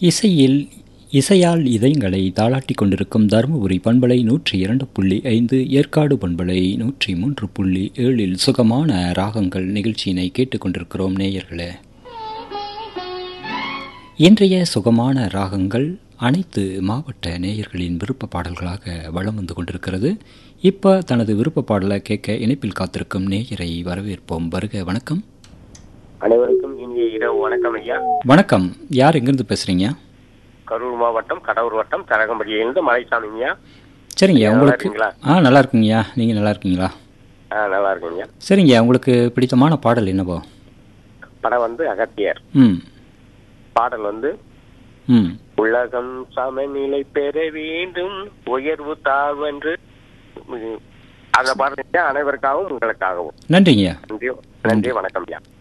இசையில் இசையால் இதயங்களை தாளாட்டி கொண்டிருக்கும் தருமபுரி பண்பலை நூற்றி இரண்டு புள்ளி ஐந்து ஏற்காடு பண்பலை நூற்றி மூன்று புள்ளி ஏழில் சுகமான ராகங்கள் நிகழ்ச்சியினை கேட்டுக்கொண்டிருக்கிறோம் நேயர்களே இன்றைய சுகமான ராகங்கள் அனைத்து மாவட்ட நேயர்களின் விருப்ப பாடல்களாக வலம் வந்து கொண்டிருக்கிறது இப்போ தனது விருப்ப பாடலை கேட்க இணைப்பில் காத்திருக்கும் நேயரை வரவேற்போம் வருக வணக்கம் அனைவருக்கும் இனிய இரவு வணக்கம் ஐயா வணக்கம் யார் எங்கிருந்து பேசுறீங்க கரூர் மாவட்டம் கடவுர் வட்டம் கரகம்படியிலிருந்து மலைசாமி ஐயா சரிங்க நல்லா உங்களுக்கு இருக்கீங்களா? ஆ நல்லா இருக்குங்கய்யா நீங்கள் நல்லா இருக்கீங்களா ஆ நல்லா இருக்குங்க சரிங்க உங்களுக்கு பிடித்தமான பாடல் என்னவோ படம் வந்து அகத்தியர் ம் பாடல் வந்து ம் உலகம் சமநிலை பெற வேண்டும் உயர்வு தாழ்வென்று உம், அந்த பாடல் ஐயா, அனைவருக்காகவும் உங்களுக்காகவும் நன்றிங்கய்யா நன்றி நன்றி வணக்கம் ஐயா